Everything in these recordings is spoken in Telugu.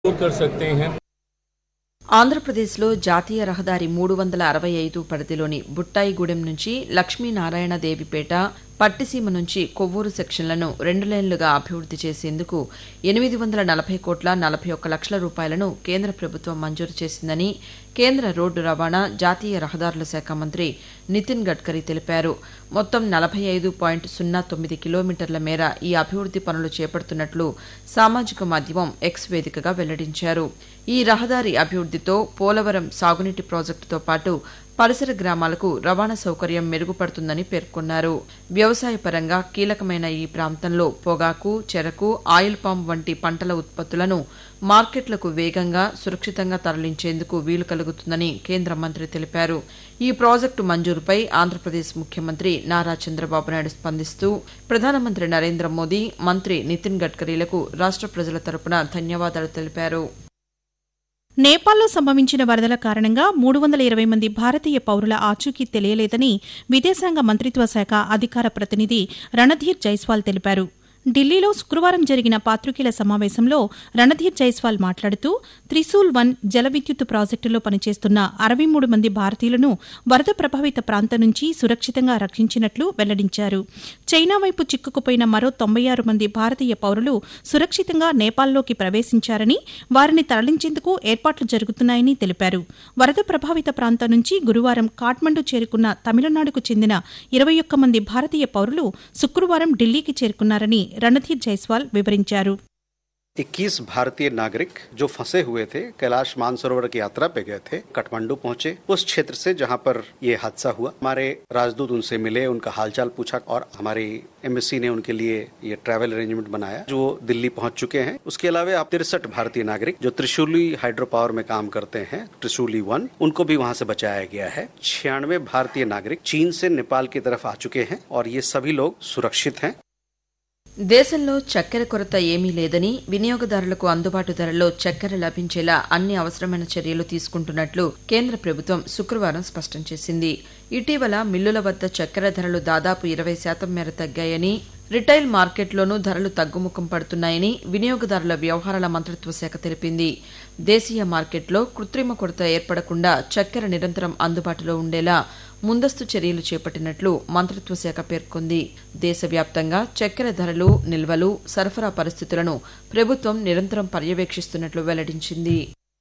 दूर कर सकते हैं ఆంధ్రప్రదేశ్లో జాతీయ రహదారి మూడు వందల అరవై ఐదు పరిధిలోని బుట్టాయిగూడెం నుంచి లక్ష్మీనారాయణ దేవిపేట పట్టిసీమ నుంచి కొవ్వూరు సెక్షన్లను రెండు లేన్లుగా అభివృద్ది చేసేందుకు ఎనిమిది వందల నలభై కోట్ల నలభై ఒక్క లక్షల రూపాయలను కేంద్ర ప్రభుత్వం మంజూరు చేసిందని కేంద్ర రోడ్డు రవాణా జాతీయ రహదారుల శాఖ మంత్రి నితిన్ గడ్కరీ తెలిపారు మొత్తం నలభై ఐదు పాయింట్ సున్నా తొమ్మిది కిలోమీటర్ల మేర ఈ అభివృద్ది పనులు చేపడుతున్నట్లు సామాజిక మాధ్యమం ఎక్స్ వేదికగా వెల్లడించారు ఈ రహదారి అభివృద్దితో పోలవరం సాగునీటి ప్రాజెక్టుతో పాటు పరిసర గ్రామాలకు రవాణా సౌకర్యం మెరుగుపడుతుందని పేర్కొన్నారు వ్యవసాయ పరంగా కీలకమైన ఈ ప్రాంతంలో పొగాకు చెరకు ఆయిల్ పామ్ వంటి పంటల ఉత్పత్తులను మార్కెట్లకు వేగంగా సురక్షితంగా తరలించేందుకు వీలు కలుగుతుందని కేంద్ర మంత్రి తెలిపారు ఈ ప్రాజెక్టు మంజూరుపై ఆంధ్రప్రదేశ్ ముఖ్యమంత్రి నారా చంద్రబాబు నాయుడు స్పందిస్తూ ప్రధానమంత్రి నరేంద్ర మోదీ మంత్రి నితిన్ గడ్కరీలకు రాష్ట ప్రజల తరపున ధన్యవాదాలు తెలిపారు నేపాల్లో సంభవించిన వరదల కారణంగా మూడు వందల ఇరవై మంది భారతీయ పౌరుల ఆచూకీ తెలియలేదని విదేశాంగ మంత్రిత్వ శాఖ అధికార ప్రతినిధి రణధీర్ జైస్వాల్ తెలిపారు ఢిల్లీలో శుక్రవారం జరిగిన పాత్రికేయుల సమావేశంలో రణధీర్ జైస్వాల్ మాట్లాడుతూ త్రిశూల్ వన్ జల విద్యుత్ ప్రాజెక్టులో పనిచేస్తున్న అరవై మూడు మంది భారతీయులను వరద ప్రభావిత ప్రాంతం నుంచి సురక్షితంగా రక్షించినట్లు వెల్లడించారు చైనా వైపు చిక్కుకుపోయిన మరో తొంభై ఆరు మంది భారతీయ పౌరులు సురక్షితంగా నేపాల్లోకి ప్రవేశించారని వారిని తరలించేందుకు ఏర్పాట్లు జరుగుతున్నాయని తెలిపారు వరద ప్రభావిత ప్రాంతం నుంచి గురువారం కాఠ్మండు చేరుకున్న తమిళనాడుకు చెందిన ఇరవై ఒక్క మంది భారతీయ పౌరులు శుక్రవారం ఢిల్లీకి చేరుకున్నారని రణధీర్ జైస్వాల్ వివరించారు 21 भारतीय नागरिक जो फंसे हुए थे कैलाश मानसरोवर की यात्रा पे गए थे काठमांडू पहुंचे उस क्षेत्र से जहां पर ये हादसा हुआ हमारे राजदूत उनसे मिले उनका हालचाल पूछा और हमारी एम्बेसी ने उनके लिए ये ट्रैवल अरेंजमेंट बनाया जो दिल्ली पहुंच चुके हैं उसके अलावा आप तिरसठ भारतीय नागरिक जो त्रिशूली हाइड्रो पावर में काम करते हैं त्रिशूली वन उनको भी वहां से बचाया गया है छियानवे भारतीय नागरिक चीन से नेपाल की तरफ आ चुके हैं और ये सभी लोग सुरक्षित हैं దేశంలో చక్కెర కొరత ఏమీ లేదని వినియోగదారులకు అందుబాటు ధరల్లో చక్కెర లభించేలా అన్ని అవసరమైన చర్యలు తీసుకుంటున్నట్లు కేంద్ర ప్రభుత్వం శుక్రవారం స్పష్టం చేసింది ఇటీవల మిల్లుల వద్ద చక్కెర ధరలు దాదాపు ఇరవై శాతం మేర తగ్గాయని రిటైల్ మార్కెట్లోనూ ధరలు తగ్గుముఖం పడుతున్నాయని వినియోగదారుల వ్యవహారాల మంత్రిత్వ శాఖ తెలిపింది దేశీయ మార్కెట్లో కృత్రిమ కొరత ఏర్పడకుండా చక్కెర నిరంతరం అందుబాటులో ఉండేలా ముందస్తు చర్యలు చేపట్టినట్లు మంత్రిత్వ శాఖ పేర్కొంది దేశవ్యాప్తంగా చక్కెర ధరలు నిల్వలు సరఫరా పరిస్థితులను ప్రభుత్వం నిరంతరం పర్యవేక్షిస్తున్నట్లు వెల్లడించింది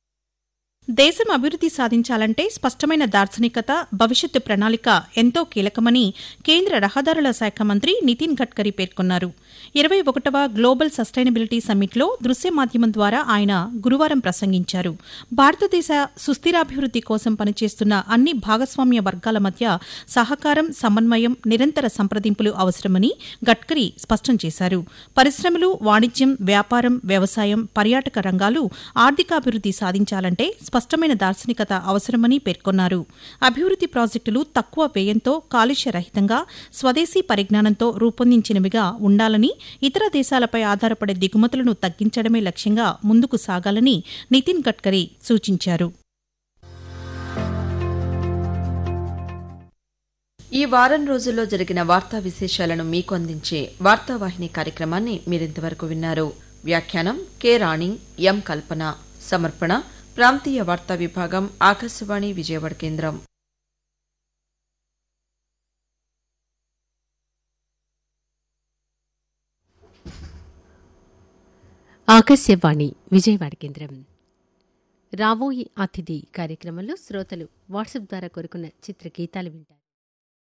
దేశం అభివృద్ది సాధించాలంటే స్పష్టమైన దార్శనికత భవిష్యత్తు ప్రణాళిక ఎంతో కీలకమని కేంద్ర రహదారుల శాఖ మంత్రి నితిన్ గడ్కరీ పేర్కొన్నారు ఇరవై ఒకటవ గ్లోబల్ సస్టైనబిలిటీ సమ్మిట్లో దృశ్య మాధ్యమం ద్వారా ఆయన గురువారం ప్రసంగించారు భారతదేశ సుస్థిరాభివృద్ది కోసం పనిచేస్తున్న అన్ని భాగస్వామ్య వర్గాల మధ్య సహకారం సమన్వయం నిరంతర సంప్రదింపులు అవసరమని గడ్కరీ స్పష్టం చేశారు పరిశ్రమలు వాణిజ్యం వ్యాపారం వ్యవసాయం పర్యాటక రంగాలు ఆర్థికాభివృద్ది సాధించాలంటే స్పష్టమైన దార్శనికత అవసరమని పేర్కొన్నారు అభివృద్ది ప్రాజెక్టులు తక్కువ వ్యయంతో కాలుష్య రహితంగా స్వదేశీ పరిజ్ఞానంతో రూపొందించినవిగా ఉండాలని ఇతర దేశాలపై ఆధారపడే దిగుమతులను తగ్గించడమే లక్ష్యంగా ముందుకు సాగాలని నితిన్ గడ్కరీ సూచించారు ఈ వారం రోజుల్లో జరిగిన వార్తా విశేషాలను మీకు అందించే వార్తావాహిని కార్యక్రమాన్ని మీరింతవరకు విన్నారు వ్యాఖ్యానం కె రాణి ఎం కల్పన సమర్పణ ప్రాంతీయ వార్తా విభాగం ఆకాశవాణి విజయవాడ కేంద్రం ఆకాశవాణి విజయవాడ కేంద్రం రావోయి అతిథి కార్యక్రమంలో శ్రోతలు వాట్సాప్ ద్వారా కోరుకున్న చిత్ర గీతాలు వింటారు